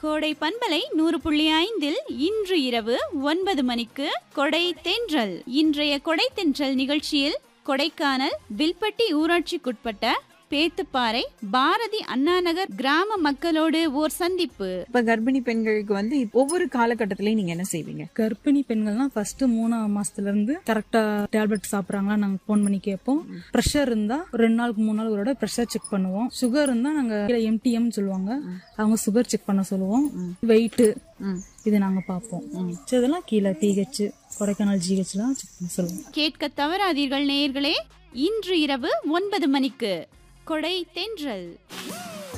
கோடை பண்பலை நூறு புள்ளி ஐந்தில் இன்று இரவு ஒன்பது மணிக்கு கொடை தென்றல் இன்றைய கொடை தென்றல் நிகழ்ச்சியில் கொடைக்கானல் வில்பட்டி ஊராட்சிக்குட்பட்ட பேத்துப்பாறை பாரதி அண்ணாநகர் கிராம மக்களோடு ஓர் சந்திப்பு இப்ப கர்ப்பிணி பெண்களுக்கு வந்து இப்ப ஒவ்வொரு காலகட்டத்திலயும் நீங்க என்ன செய்வீங்க கர்ப்பிணி பெண்கள்லாம் ஃபர்ஸ்ட் மூணாம் மாசத்துல இருந்து கரெக்டா டேப்லெட் சாப்பிடுறாங்களா நாங்க ஃபோன் பண்ணி கேட்போம் ப்ரெஷர் இருந்தா ரெண்டு நாளுக்கு மூணு நாள் ஒரு ப்ரெஷர் செக் பண்ணுவோம் சுகர் இருந்தா நாங்க எம்டிஎம் சொல்லுவாங்க அவங்க சுகர் செக் பண்ண சொல்லுவோம் வெயிட் இது நாங்க பார்ப்போம் சரி, இதெல்லாம் கீழே பிஹெச் கொடைக்கானல் ஜிஹெச்லாம் செக் பண்ண சொல்லுவோம் கேட்க தவறாதீர்கள் நேயர்களே இன்று இரவு ஒன்பது மணிக்கு கொடை தென்றல்